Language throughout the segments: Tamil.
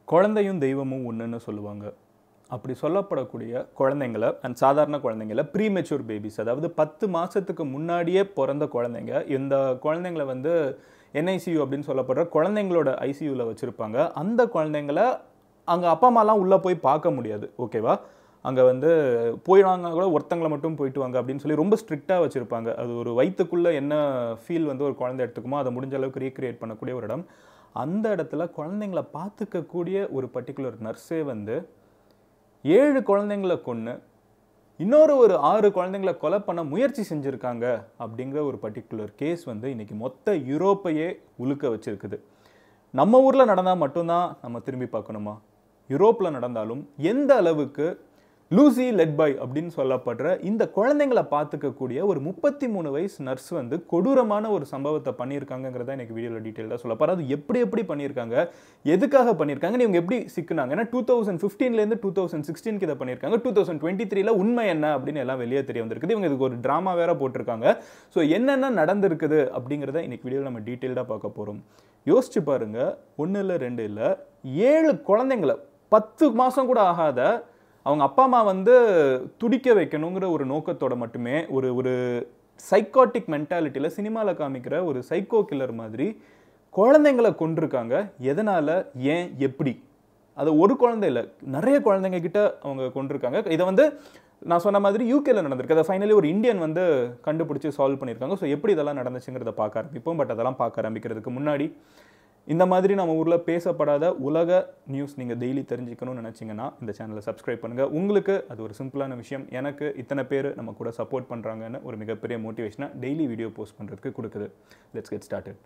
குழந்தையும் தெய்வமும் ஒன்றுன்னு சொல்லுவாங்க அப்படி சொல்லப்படக்கூடிய குழந்தைங்கள அண்ட் சாதாரண குழந்தைங்கள ப்ரீமெச்சூர் பேபிஸ் அதாவது பத்து மாதத்துக்கு முன்னாடியே பிறந்த குழந்தைங்க இந்த குழந்தைங்கள வந்து என்ஐசியூ அப்படின்னு சொல்லப்படுற குழந்தைங்களோட ஐசியூவில் வச்சுருப்பாங்க அந்த குழந்தைங்கள அங்கே அப்பா அம்மாலாம் உள்ளே போய் பார்க்க முடியாது ஓகேவா அங்கே வந்து போயிடாங்க கூட ஒருத்தங்களை மட்டும் போயிட்டு வாங்க அப்படின்னு சொல்லி ரொம்ப ஸ்ட்ரிக்டாக வச்சுருப்பாங்க அது ஒரு வயிற்றுக்குள்ளே என்ன ஃபீல் வந்து ஒரு குழந்தை எடுத்துக்குமோ அதை முடிஞ்ச அளவுக்கு ரீக்ரியேட் பண்ணக்கூடிய ஒரு இடம் அந்த இடத்துல குழந்தைங்கள பார்த்துக்கக்கூடிய ஒரு பர்டிகுலர் நர்ஸே வந்து ஏழு குழந்தைங்கள கொன்று இன்னொரு ஒரு ஆறு குழந்தைங்கள கொலை பண்ண முயற்சி செஞ்சுருக்காங்க அப்படிங்கிற ஒரு பர்டிகுலர் கேஸ் வந்து இன்னைக்கு மொத்த யூரோப்பையே உலுக்க வச்சிருக்குது நம்ம ஊரில் நடந்தால் மட்டும்தான் நம்ம திரும்பி பார்க்கணுமா யூரோப்பில் நடந்தாலும் எந்த அளவுக்கு லூசி லெட்பாய் அப்படின்னு சொல்லப்படுற இந்த குழந்தைங்களை பார்த்துக்கக்கூடிய ஒரு முப்பத்தி மூணு வயசு நர்ஸ் வந்து கொடூரமான ஒரு சம்பவத்தை பண்ணியிருக்காங்கிறத எனக்கு வீடியோவில் டீட்டெயிலாக சொல்ல போகிறேன் அது எப்படி எப்படி பண்ணியிருக்காங்க எதுக்காக பண்ணியிருக்காங்க இவங்க எப்படி சிக்கினாங்க ஏன்னா டூ தௌசண்ட் ஃபிஃப்டீன்லேருந்து டூ தௌசண்ட் சிக்ஸ்டீனுக்கு இதை பண்ணியிருக்காங்க டூ தௌசண்ட் டுவெண்ட்டி த்ரீல உண்மை என்ன அப்படின்னு எல்லாம் வெளியே தெரிய வந்திருக்குது இவங்க இதுக்கு ஒரு ட்ராமா வேற போட்டிருக்காங்க ஸோ என்னென்ன நடந்திருக்குது அப்படிங்கிறத இன்னைக்கு வீடியோவில் நம்ம டீட்டெயில்டாக பார்க்க போகிறோம் யோசிச்சு பாருங்க ஒன்று இல்லை ரெண்டு இல்லை ஏழு குழந்தைங்கள பத்து மாதம் கூட ஆகாத அவங்க அப்பா அம்மா வந்து துடிக்க வைக்கணுங்கிற ஒரு நோக்கத்தோட மட்டுமே ஒரு ஒரு சைக்காட்டிக் மென்டாலிட்டியில் சினிமாவில் காமிக்கிற ஒரு சைக்கோ கில்லர் மாதிரி குழந்தைங்களை கொண்டிருக்காங்க எதனால் ஏன் எப்படி அது ஒரு குழந்தை இல்லை நிறைய குழந்தைங்க கிட்ட அவங்க கொண்டிருக்காங்க இதை வந்து நான் சொன்ன மாதிரி யூகேல நடந்திருக்கு அதை ஃபைனலி ஒரு இந்தியன் வந்து கண்டுபிடிச்சி சால்வ் பண்ணியிருக்காங்க ஸோ எப்படி இதெல்லாம் நடந்துச்சுங்கிறத பார்க்க ஆரம்பிப்போம் பட் அதெல்லாம் பார்க்க ஆரம்பிக்கிறதுக்கு முன்னாடி இந்த மாதிரி நம்ம ஊரில் பேசப்படாத உலக நியூஸ் நீங்கள் டெய்லி தெரிஞ்சுக்கணும்னு நினச்சிங்கன்னா இந்த சேனலை சப்ஸ்கிரைப் பண்ணுங்கள் உங்களுக்கு அது ஒரு சிம்பிளான விஷயம் எனக்கு இத்தனை பேர் நம்ம கூட சப்போர்ட் பண்ணுறாங்கன்னு ஒரு மிகப்பெரிய மோட்டிவேஷனாக டெய்லி வீடியோ போஸ்ட் பண்ணுறதுக்கு கொடுக்குது லெட்ஸ் கெட் ஸ்டார்டட்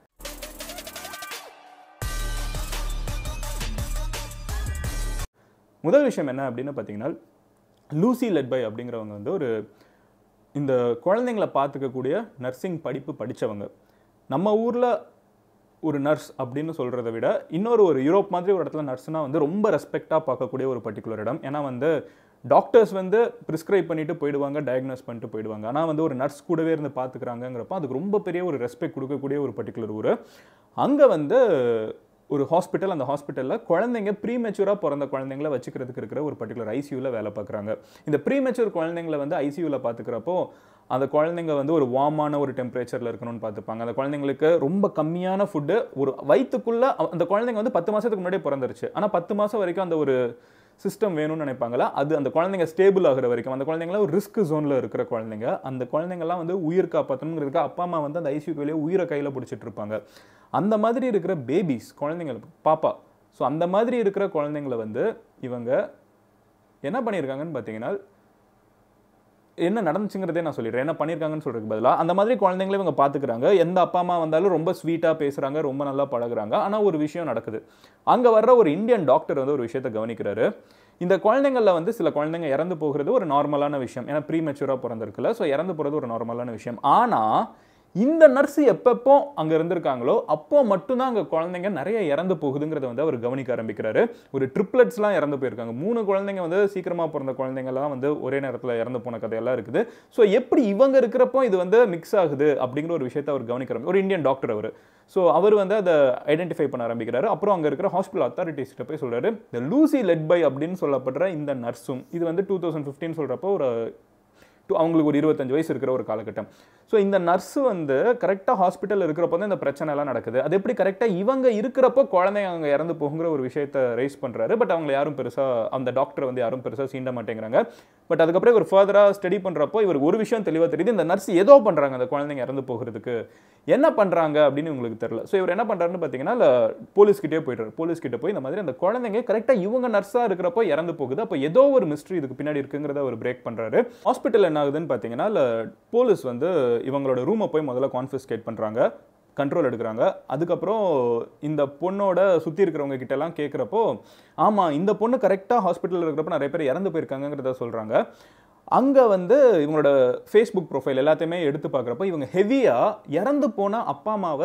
முதல் விஷயம் என்ன அப்படின்னு பார்த்தீங்கன்னா லூசி லெட்பை அப்படிங்கிறவங்க வந்து ஒரு இந்த குழந்தைங்களை பார்த்துக்கக்கூடிய நர்சிங் படிப்பு படித்தவங்க நம்ம ஊரில் ஒரு நர்ஸ் அப்படின்னு சொல்கிறத விட இன்னொரு ஒரு யூரோப் மாதிரி ஒரு இடத்துல நர்ஸ்னால் வந்து ரொம்ப ரெஸ்பெக்டாக பார்க்கக்கூடிய ஒரு பர்டிகுலர் இடம் ஏன்னா வந்து டாக்டர்ஸ் வந்து ப்ரிஸ்கிரைப் பண்ணிட்டு போயிடுவாங்க டயக்னோஸ் பண்ணிட்டு போயிடுவாங்க ஆனால் வந்து ஒரு நர்ஸ் கூடவே இருந்து பார்த்துக்கிறாங்கங்கிறப்ப அதுக்கு ரொம்ப பெரிய ஒரு ரெஸ்பெக்ட் கொடுக்கக்கூடிய ஒரு பர்டிகுலர் ஊர் அங்கே வந்து ஒரு ஹாஸ்பிட்டல் அந்த ஹாஸ்பிட்டலில் குழந்தைங்க ப்ரீமெச்சூராக பிறந்த குழந்தைங்கள வச்சுக்கிறதுக்கு இருக்கிற ஒரு பர்டிகுலர் ஐசியூவில் வேலை பார்க்குறாங்க இந்த ப்ரீமெச்சூர் குழந்தைங்கள வந்து ஐசியூவில் பார்த்துக்கிறப்போ அந்த குழந்தைங்க வந்து ஒரு வார்மான ஒரு டெம்பரேச்சரில் இருக்கணும்னு பார்த்துப்பாங்க அந்த குழந்தைங்களுக்கு ரொம்ப கம்மியான ஃபுட்டு ஒரு வயிற்றுக்குள்ளே அந்த குழந்தைங்க வந்து பத்து மாதத்துக்கு முன்னாடியே பிறந்துருச்சு ஆனால் பத்து மாதம் வரைக்கும் அந்த ஒரு சிஸ்டம் வேணும்னு நினைப்பாங்களா அது அந்த குழந்தைங்க ஸ்டேபிள் ஆகிற வரைக்கும் அந்த குழந்தைங்களாம் ஒரு ரிஸ்க் ஜோனில் இருக்கிற குழந்தைங்க அந்த குழந்தைங்கலாம் வந்து உயிர் காப்பாற்றணுங்கிறதுக்கு அப்பா அம்மா வந்து அந்த ஐசியூக்கு வெளியே உயிரை கையில் பிடிச்சிட்டு இருப்பாங்க அந்த மாதிரி இருக்கிற பேபிஸ் குழந்தைங்க பாப்பா ஸோ அந்த மாதிரி இருக்கிற குழந்தைங்கள வந்து இவங்க என்ன பண்ணியிருக்காங்கன்னு பார்த்தீங்கன்னா என்ன நடந்துச்சுங்கிறதே நான் சொல்லிடுறேன் என்ன பண்ணியிருக்காங்கன்னு சொல்றதுக்கு பதிலாக அந்த மாதிரி குழந்தைங்கள இவங்க பார்த்துக்கிறாங்க எந்த அப்பா அம்மா வந்தாலும் ரொம்ப ஸ்வீட்டாக பேசுகிறாங்க ரொம்ப நல்லா பழகுறாங்க ஆனால் ஒரு விஷயம் நடக்குது அங்கே வர்ற ஒரு இந்தியன் டாக்டர் வந்து ஒரு விஷயத்தை கவனிக்கிறாரு இந்த குழந்தைங்களில் வந்து சில குழந்தைங்க இறந்து போகிறது ஒரு நார்மலான விஷயம் ஏன்னா ப்ரீ மெச்சூராக பிறந்திருக்குல்ல ஸோ இறந்து போகிறது ஒரு நார்மலான விஷயம் ஆனால் இந்த நர்ஸ் எப்பப்போ அங்கே இருந்திருக்காங்களோ அப்போ மட்டும்தான் அங்கே குழந்தைங்க நிறைய இறந்து போகுதுங்கிறத வந்து அவர் கவனிக்க ஆரம்பிக்கிறாரு ஒரு ட்ரிப்ளெட்ஸ்லாம் இறந்து போயிருக்காங்க மூணு குழந்தைங்க வந்து சீக்கிரமாக பிறந்த குழந்தைங்கலாம் வந்து ஒரே நேரத்தில் இறந்து போன கதையெல்லாம் இருக்குது ஸோ எப்படி இவங்க இருக்கிறப்போ இது வந்து மிக்ஸ் ஆகுது அப்படிங்கிற ஒரு விஷயத்தை அவர் கவனிக்கிற ஒரு இந்தியன் டாக்டர் அவர் ஸோ அவர் வந்து அதை ஐடென்டிஃபை பண்ண ஆரம்பிக்கிறாரு அப்புறம் அங்கே இருக்கிற ஹாஸ்பிட்டல் அத்தாரிட்டிஸ்கிட்ட போய் சொல்கிறாரு இந்த லூசி லெட் பை அப்படின்னு சொல்லப்படுற இந்த நர்ஸும் இது வந்து டூ தௌசண்ட் ஃபிஃப்டின் சொல்கிறப்போ ஒரு டூ அவங்களுக்கு ஒரு இருபத்தஞ்சு வயசு இருக்கிற ஒரு காலகட்டம் ஸோ இந்த நர்ஸு வந்து கரெக்டாக ஹாஸ்பிட்டல் இருக்கிறப்போ தான் இந்த பிரச்சனை எல்லாம் நடக்குது அது எப்படி கரெக்டாக இவங்க இருக்கிறப்போ குழந்தைங்க அங்கே இறந்து போகுங்கிற ஒரு விஷயத்த ரைஸ் பண்ணுறாரு பட் அவங்க யாரும் பெருசாக அந்த டாக்டர் வந்து யாரும் பெருசாக சீண்ட மாட்டேங்கிறாங்க பட் அதுக்கப்புறம் இவர் ஃபர்தராக ஸ்டடி பண்ணுறப்போ இவர் ஒரு விஷயம் தெளிவாக தெரியுது இந்த நர்ஸ் ஏதோ பண்ணுறாங்க அந்த குழந்தைங்க இறந்து போகிறதுக்கு என்ன பண்ணுறாங்க அப்படின்னு உங்களுக்கு தெரியல ஸோ இவர் என்ன பண்ணுறாருன்னு பார்த்தீங்கன்னா போலீஸ்கிட்டே போயிட்டார் போலீஸ்கிட்ட போய் இந்த மாதிரி அந்த குழந்தைங்க கரெக்டாக இவங்க நர்ஸாக இருக்கிறப்போ இறந்து போகுது அப்போ ஏதோ ஒரு மிஸ்ட்ரி இதுக்கு பின்னாடி இருக்குங்கிறத அவர் பிரேக் பண்ணுறாரு ஹாஸ்பிட்டல் என்ன ஆகுதுன்னு பார்த்தீங்கன்னா போலீஸ் வந்து இவங்களோட ரூமை போய் முதல்ல கான்ஃபிஸ்கேட் பண்ணுறாங்க கண்ட்ரோல் எடுக்கிறாங்க அதுக்கப்புறம் இந்த பொண்ணோட சுற்றி இருக்கிறவங்க கிட்டலாம் கேட்குறப்போ ஆமாம் இந்த பொண்ணு கரெக்டாக ஹாஸ்பிட்டலில் இருக்கிறப்ப நிறைய பேர் இறந்து போயிருக்காங்கிறத சொல்கிறாங்க அங்கே வந்து இவங்களோட ஃபேஸ்புக் ப்ரொஃபைல் எல்லாத்தையுமே எடுத்து பார்க்குறப்போ இவங்க ஹெவியாக இறந்து போன அப்பா அம்மாவை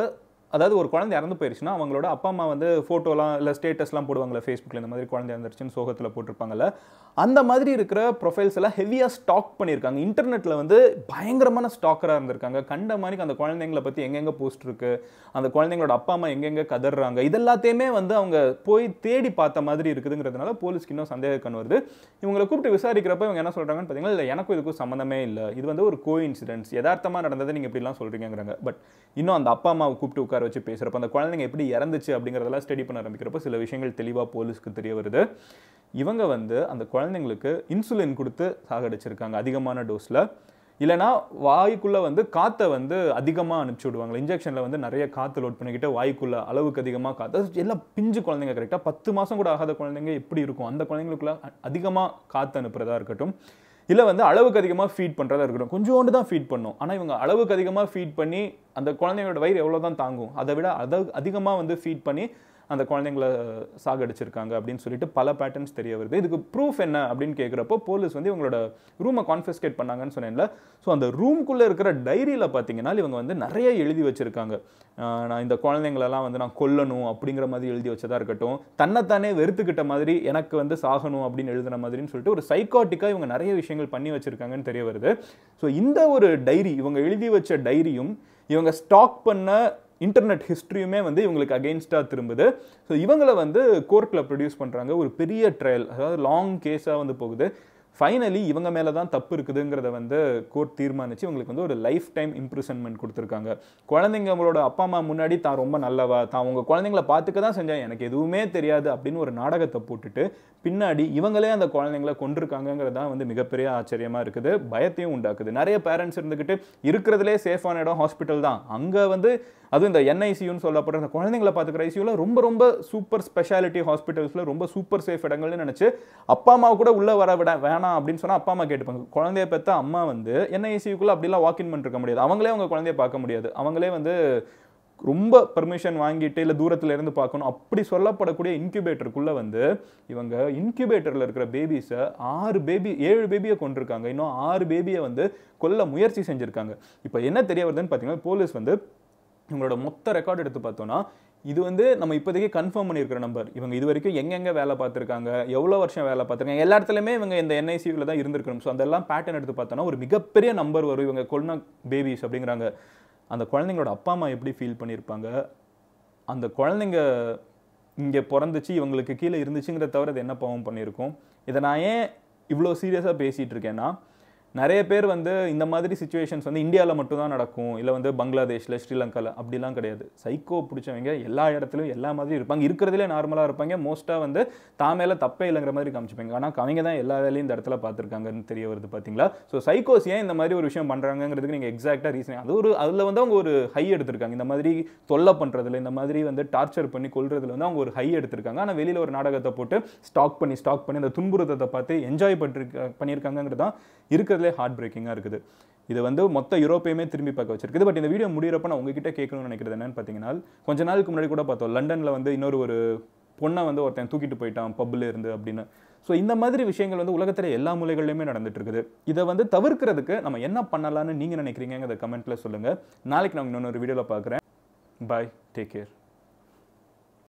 அதாவது ஒரு குழந்தை இறந்து போயிருச்சுன்னா அவங்களோட அப்பா அம்மா வந்து ஃபோட்டோலாம் இல்லை ஸ்டேட்டஸ்லாம் போடுவாங்கல்ல ஃபேஸ்புக்கில் இந்த மாதிரி குழந்தை இறந்துருச்சுன்னு சோகத்தில் போட்டிருப்பாங்கல்ல அந்த மாதிரி இருக்கிற ப்ரொஃபைல்ஸ் எல்லாம் ஹெவியாக ஸ்டாக் பண்ணியிருக்காங்க இன்டர்நெட்டில் வந்து பயங்கரமான ஸ்டாக்கராக இருந்திருக்காங்க கண்ட மாதிரி அந்த குழந்தைங்களை பற்றி எங்கெங்கே போஸ்ட் இருக்கு அந்த குழந்தைங்களோட அப்பா அம்மா எங்கெங்கே கதறாங்க இதெல்லாத்தையுமே வந்து அவங்க போய் தேடி பார்த்த மாதிரி இருக்குதுங்கிறதுனால போலீஸ்க்கு இன்னும் சந்தேக கண் வருது இவங்களை கூப்பிட்டு விசாரிக்கிறப்ப இவங்க என்ன சொல்கிறாங்கன்னு பார்த்தீங்கன்னா இல்லை எனக்கும் இதுக்கும் சம்மந்தமே இல்லை இது வந்து ஒரு கோ இன்சிடென்ட்ஸ் யதார்த்தமாக நடந்ததை நீங்கள் இப்படிலாம் சொல்கிறீங்கிறாங்க பட் இன்னும் அந்த அப்பா அம்மாவை கூப்பிட்டு உட்கார வச்சு பேசுகிறப்ப அந்த குழந்தைங்க எப்படி இறந்துச்சு அப்படிங்கிறதெல்லாம் ஸ்டடி பண்ண ஆரம்பிக்கிறப்ப சில விஷயங்கள் தெளிவாக போலீஸ்க்கு தெரிய வருது இவங்க வந்து அந்த குழந்தைங்களுக்கு இன்சுலின் கொடுத்து சாகடிச்சிருக்காங்க அதிகமான டோஸில் இல்லைனா வாய்க்குள்ளே வந்து காற்றை வந்து அதிகமாக அனுப்பிச்சி விடுவாங்க இன்ஜெக்ஷனில் வந்து நிறைய காற்று லோட் பண்ணிக்கிட்டு வாய்க்குள்ளே அளவுக்கு அதிகமாக காற்று எல்லாம் பிஞ்சு குழந்தைங்க கரெக்டாக பத்து மாதம் கூட ஆகாத குழந்தைங்க எப்படி இருக்கும் அந்த குழந்தைங்களுக்குள்ள அதிகமாக காற்று அனுப்புறதா இருக்கட்டும் இல்லை வந்து அளவுக்கு அதிகமாக ஃபீட் பண்ணுறதா இருக்கட்டும் கொஞ்சோண்டு தான் ஃபீட் பண்ணும் ஆனால் இவங்க அளவுக்கு அதிகமாக ஃபீட் பண்ணி அந்த குழந்தைங்களோட வயிறு எவ்வளோ தான் தாங்கும் அதை விட அதை அதிகமாக வந்து ஃபீட் பண்ணி அந்த குழந்தைங்கள சாகடிச்சிருக்காங்க அப்படின்னு சொல்லிட்டு பல பேட்டர்ன்ஸ் தெரிய வருது இதுக்கு ப்ரூஃப் என்ன அப்படின்னு கேட்குறப்போ போலீஸ் வந்து இவங்களோட ரூமை கான்ஃபிஸ்கேட் பண்ணாங்கன்னு சொன்னேன்ல ஸோ அந்த ரூம்குள்ளே இருக்கிற டைரியில் பார்த்தீங்கன்னா இவங்க வந்து நிறைய எழுதி வச்சிருக்காங்க ஆஹ் நான் இந்த குழந்தைங்களெல்லாம் வந்து நான் கொல்லணும் அப்படிங்கிற மாதிரி எழுதி வச்சதா இருக்கட்டும் தன்னைத்தானே வெறுத்துக்கிட்ட மாதிரி எனக்கு வந்து சாகணும் அப்படின்னு எழுதுன மாதிரின்னு சொல்லிட்டு ஒரு சைக்காட்டிக்காக இவங்க நிறைய விஷயங்கள் பண்ணி வச்சிருக்காங்கன்னு தெரிய வருது ஸோ இந்த ஒரு டைரி இவங்க எழுதி வச்ச டைரியும் இவங்க ஸ்டாக் பண்ண இன்டர்நெட் ஹிஸ்ட்ரியுமே வந்து இவங்களுக்கு அகெயின்ஸ்டாக திரும்புது ஸோ இவங்களை வந்து கோர்ட்டில் ப்ரொடியூஸ் பண்ணுறாங்க ஒரு பெரிய ட்ரையல் அதாவது லாங் கேஸாக வந்து போகுது ஃபைனலி இவங்க மேலே தான் தப்பு இருக்குதுங்கிறத வந்து கோர்ட் தீர்மானிச்சு இவங்களுக்கு வந்து ஒரு லைஃப் டைம் இம்ப்ரிசன்மெண்ட் கொடுத்துருக்காங்க குழந்தைங்களோட அப்பா அம்மா முன்னாடி தான் ரொம்ப நல்லவா தான் உங்கள் குழந்தைங்கள பார்த்துக்க தான் செஞ்சேன் எனக்கு எதுவுமே தெரியாது அப்படின்னு ஒரு நாடகத்தை போட்டுட்டு பின்னாடி இவங்களே அந்த குழந்தைங்கள கொண்டிருக்காங்கங்கிறது தான் வந்து மிகப்பெரிய ஆச்சரியமாக இருக்குது பயத்தையும் உண்டாக்குது நிறைய பேரண்ட்ஸ் இருந்துக்கிட்டு இருக்கிறதுலே சேஃபான இடம் ஹாஸ்பிட்டல் தான் அங்கே வந்து அதுவும் இந்த என்ஐசியூன்னு சொல்லப்படுற இந்த குழந்தைங்களை பார்த்துக்கிற ஐசியூவில் ரொம்ப ரொம்ப சூப்பர் ஸ்பெஷாலிட்டி ஹாஸ்பிட்டல்ஸில் ரொம்ப சூப்பர் சேஃப் இடங்கள்னு நினச்சி அப்பா அம்மா கூட உள்ளே வர விட வேணாம் அப்படின்னு சொன்னால் அப்பா அம்மா கேட்டுப்பாங்க குழந்தைய பெற்ற அம்மா வந்து என்ஐசியூக்குள்ளே அப்படிலாம் வாக்கின் பண்ணிருக்க முடியாது அவங்களே அவங்க குழந்தைய பார்க்க முடியாது அவங்களே வந்து ரொம்ப பெர்மிஷன் வாங்கிட்டு இல்லை தூரத்துல இருந்து பார்க்கணும் அப்படி சொல்லப்படக்கூடிய இன்குபேட்டருக்குள்ள வந்து இவங்க இன்குபேட்டர்ல இருக்கிற பேபிஸை ஆறு பேபி ஏழு பேபியை கொண்டிருக்காங்க இன்னும் ஆறு பேபியை வந்து கொல்ல முயற்சி செஞ்சிருக்காங்க இப்போ என்ன தெரிய வருதுன்னு பார்த்தீங்கன்னா போலீஸ் வந்து இவங்களோட மொத்த ரெக்கார்ட் எடுத்து பார்த்தோம்னா இது வந்து நம்ம இப்போதைக்கு கன்ஃபார்ம் பண்ணியிருக்கிற நம்பர் இவங்க இது வரைக்கும் எங்கெங்க வேலை பார்த்துருக்காங்க எவ்வளோ வருஷம் வேலை பார்த்துருக்காங்க எல்லா இடத்துலையுமே இவங்க இந்த என்ஐசியூவில் தான் இருந்திருக்கணும் ஸோ அதெல்லாம் பேட்டர்ன் எடுத்து பார்த்தோன்னா ஒரு மிகப்பெரிய நம்பர் வரும் இவங்க கொல்ன பேபிஸ் அப்படிங்கிறாங்க அந்த குழந்தைங்களோட அப்பா அம்மா எப்படி ஃபீல் பண்ணியிருப்பாங்க அந்த குழந்தைங்க இங்கே பிறந்துச்சு இவங்களுக்கு கீழே இருந்துச்சுங்கிறத தவிர அது என்ன பாவம் பண்ணியிருக்கோம் இதை நான் ஏன் இவ்வளோ சீரியஸாக பேசிகிட்டு இருக்கேன்னா நிறைய பேர் வந்து இந்த மாதிரி சுச்சுவேஷன்ஸ் வந்து இந்தியாவில் மட்டும்தான் நடக்கும் இல்லை வந்து பங்களாதேஷில் ஸ்ரீலங்காவில் அப்படிலாம் கிடையாது சைக்கோ பிடிச்சவங்க எல்லா இடத்துலையும் எல்லா மாதிரி இருப்பாங்க இருக்கிறதுலே நார்மலாக இருப்பாங்க மோஸ்ட்டாக வந்து தான் மேலே தப்பே இல்லைங்கிற மாதிரி காமிச்சுப்பாங்க ஆனால் அவங்க தான் எல்லா வேலையும் இந்த இடத்துல பார்த்துருக்காங்கன்னு தெரிய வருது பார்த்தீங்களா ஸோ சைக்கோஸ் ஏன் இந்த மாதிரி ஒரு விஷயம் பண்ணுறாங்கிறதுக்கு நீங்கள் எக்ஸாக்டாக ரீசன் அது ஒரு அதில் வந்து அவங்க ஒரு ஹை எடுத்திருக்காங்க இந்த மாதிரி தொல்லை பண்ணுறதுல இந்த மாதிரி வந்து டார்ச்சர் பண்ணி கொள்றதுல வந்து அவங்க ஒரு ஹை எடுத்திருக்காங்க ஆனால் வெளியில் ஒரு நாடகத்தை போட்டு ஸ்டாக் பண்ணி ஸ்டாக் பண்ணி அந்த துன்புறுத்தத்தை பார்த்து என்ஜாய் பண்ணிருக்க பண்ணியிருக்காங்கிறது தான் இருக்கிறதுலே ஹார்ட் பிரேக்கிங்காக இருக்குது இது வந்து மொத்த யூரோப்பையுமே திரும்பி பார்க்க வச்சிருக்குது பட் இந்த வீடியோ முடியிறப்ப நான் உங்ககிட்ட கேட்கணும்னு நினைக்கிறது என்னன்னு பார்த்தீங்கன்னா கொஞ்ச நாளுக்கு முன்னாடி கூட பார்த்தோம் லண்டனில் வந்து இன்னொரு ஒரு பொண்ணை வந்து ஒருத்தன் தூக்கிட்டு போயிட்டான் பப்பில் இருந்து அப்படின்னு ஸோ இந்த மாதிரி விஷயங்கள் வந்து உலகத்தில் எல்லா மூலைகள்லையுமே நடந்துட்டு இருக்குது இதை வந்து தவிர்க்கிறதுக்கு நம்ம என்ன பண்ணலாம்னு நீங்கள் நினைக்கிறீங்கிறத கமெண்ட்டில் சொல்லுங்கள் நாளைக்கு நான் இன்னொரு வீடியோவில் பார்க்குறேன் பாய் டேக் கேர்